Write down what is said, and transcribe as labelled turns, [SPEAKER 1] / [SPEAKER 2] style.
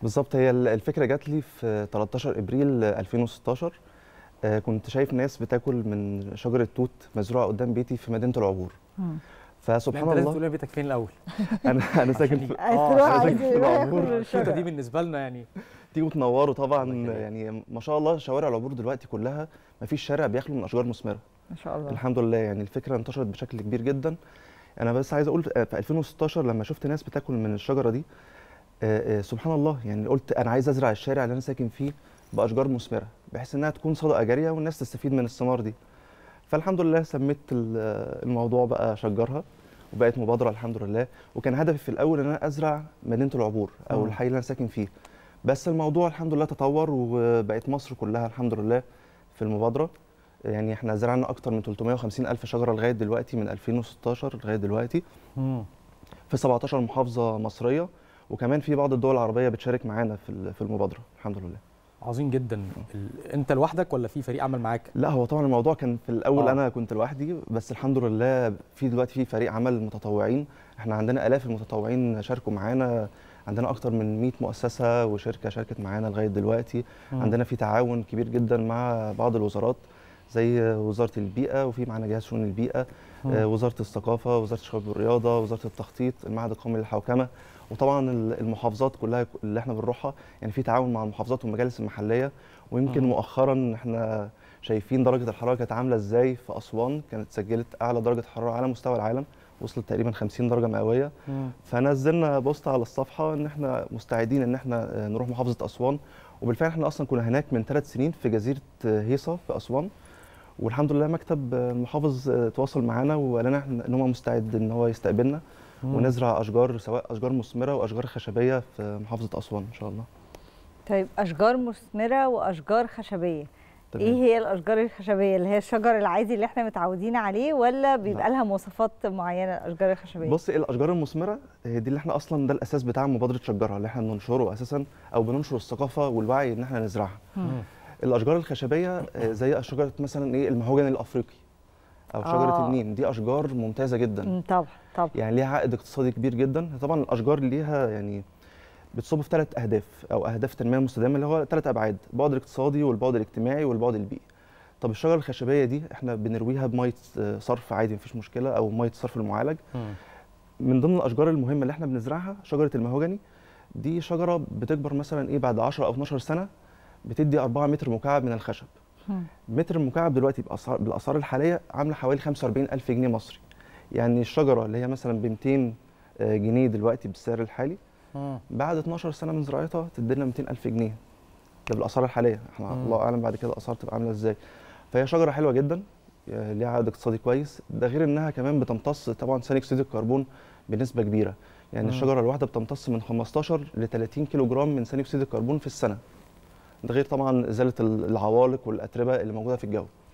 [SPEAKER 1] بالظبط هي ال- الفكره جات لي في 13 ابريل 2016 آه، كنت شايف ناس بتاكل من شجره توت مزروعه قدام بيتي في مدينه العبور
[SPEAKER 2] مم.
[SPEAKER 3] لا،
[SPEAKER 1] فسبحان
[SPEAKER 3] انت لازم
[SPEAKER 1] الله
[SPEAKER 3] تقول لي بيتك فين الاول
[SPEAKER 1] انا انا ساكن في
[SPEAKER 2] عايز
[SPEAKER 3] آه،
[SPEAKER 2] تروح
[SPEAKER 1] أنا
[SPEAKER 2] عايز
[SPEAKER 1] ساكن في
[SPEAKER 2] يروح
[SPEAKER 1] العبور.
[SPEAKER 2] ياكل
[SPEAKER 3] الشوطه دي
[SPEAKER 2] الشجرة.
[SPEAKER 3] بالنسبه لنا يعني
[SPEAKER 1] تيجوا تنوروا طبعا
[SPEAKER 3] الله يخليك.
[SPEAKER 1] يعني ما شاء الله شوارع العبور دلوقتي كلها ما فيش شارع بيخلو من اشجار مثمره
[SPEAKER 2] ما شاء الله
[SPEAKER 1] الحمد لله يعني الفكره انتشرت بشكل كبير جدا انا بس عايز اقول في 2016 لما شفت ناس بتاكل من الشجره دي آه، آه، سبحان الله يعني قلت انا عايز ازرع الشارع اللي انا ساكن فيه باشجار مثمره بحيث انها تكون صدقه جاريه والناس تستفيد من الثمار دي فالحمد لله سميت ال- الموضوع بقى شجرها وبقت مبادره الحمد لله وكان هدفي في الاول ان انا ازرع مدينه العبور او
[SPEAKER 3] مم.
[SPEAKER 1] الحي اللي انا ساكن فيه بس الموضوع الحمد لله تطور وبقت مصر كلها الحمد لله في المبادره يعني احنا زرعنا اكتر من 350 الف شجره لغايه دلوقتي من 2016 لغايه دلوقتي
[SPEAKER 3] مم.
[SPEAKER 1] في 17 محافظه مصريه وكمان في بعض الدول العربيه بتشارك معانا في ال- في المبادره الحمد لله
[SPEAKER 3] عظيم جدا ال... انت لوحدك ولا في فريق عمل معاك
[SPEAKER 1] لا هو طبعا الموضوع كان في الاول
[SPEAKER 3] آه.
[SPEAKER 1] آه. انا كنت لوحدي بس الحمد لله في دلوقتي في فريق عمل متطوعين احنا عندنا الاف المتطوعين شاركوا معانا عندنا اكتر من 100 مؤسسه وشركه شاركت معانا لغايه دلوقتي
[SPEAKER 3] مم.
[SPEAKER 1] عندنا في تعاون كبير جدا مع بعض الوزارات زي وزاره البيئه وفي معانا جهاز شؤون البيئه
[SPEAKER 3] مم.
[SPEAKER 1] آه، وزاره الثقافه وزاره الشباب والرياضه وزاره التخطيط المعهد القومي للحوكمه وطبعا ال- المحافظات كلها اللي احنا بنروحها يعني في تعاون مع المحافظات والمجالس المحليه ويمكن
[SPEAKER 3] مم.
[SPEAKER 1] مؤخرا احنا شايفين درجه الحراره كانت عامله ازاي في اسوان كانت سجلت اعلى درجه حراره على مستوى العالم وصلت تقريبا 50 درجه مئويه
[SPEAKER 3] مم.
[SPEAKER 1] فنزلنا بوست على الصفحه ان احنا مستعدين ان احنا آه، نروح محافظه اسوان وبالفعل احنا اصلا كنا هناك من ثلاث سنين في جزيره آه، هيصه في اسوان والحمد لله مكتب آه، المحافظ آه، تواصل معانا وقال لنا إحنا- ان هو مستعد ان هو يستقبلنا
[SPEAKER 3] مم.
[SPEAKER 1] ونزرع اشجار سواء اشجار مثمره واشجار خشبيه في محافظه اسوان ان شاء الله
[SPEAKER 2] طيب اشجار مثمره واشجار خشبيه
[SPEAKER 1] تمام.
[SPEAKER 2] ايه هي الاشجار الخشبيه اللي هي الشجر العادي اللي احنا متعودين عليه ولا بيبقى لها مواصفات معينه الاشجار الخشبيه
[SPEAKER 1] بص الاشجار المثمره هي دي اللي احنا اصلا ده الاساس بتاع مبادره شجرها اللي احنا بننشره اساسا او بننشر الثقافه والوعي ان احنا نزرعها
[SPEAKER 2] مم.
[SPEAKER 1] الاشجار الخشبيه آه، زي شجره مثلا ايه المهوجن الافريقي او شجره
[SPEAKER 2] آه.
[SPEAKER 1] النيم دي اشجار ممتازه جدا
[SPEAKER 2] مم، طبعا طبعا
[SPEAKER 1] يعني ليها عائد اقتصادي كبير جدا طبعا الاشجار ليها يعني بتصب في ثلاث اهداف او اهداف التنميه المستدامه اللي هو ثلاث ابعاد البعد الاقتصادي والبعد الاجتماعي والبعد البيئي طب الشجره الخشبيه دي احنا بنرويها بميه آه، صرف عادي مفيش مشكله او ميه صرف المعالج
[SPEAKER 3] مم.
[SPEAKER 1] من ضمن الاشجار المهمه اللي احنا بنزرعها شجره المهوجني دي شجره بتكبر مثلا ايه بعد 10 او 12 سنه بتدي 4 متر مكعب من الخشب
[SPEAKER 2] مم.
[SPEAKER 1] متر مكعب دلوقتي بأسعار بالاسعار الحاليه عامله حوالي 45000 جنيه مصري يعني الشجره اللي هي مثلا ب 200 آه، جنيه دلوقتي بالسعر الحالي
[SPEAKER 3] مم.
[SPEAKER 1] بعد 12 سنه من زراعتها تدينا 200000 جنيه ده بالاسعار الحاليه احنا
[SPEAKER 3] مم.
[SPEAKER 1] الله اعلم بعد كده الاسعار تبقى عامله ازاي فهي شجره حلوه جدا آه، ليها عائد اقتصادي كويس ده غير انها كمان بتمتص طبعا ثاني اكسيد الكربون بنسبه كبيره يعني
[SPEAKER 3] مم.
[SPEAKER 1] الشجره الواحده بتمتص من 15 ل 30 كيلو جرام من ثاني اكسيد الكربون في السنه ده غير طبعا ازاله ال- العوالق والاتربه اللي موجوده في الجو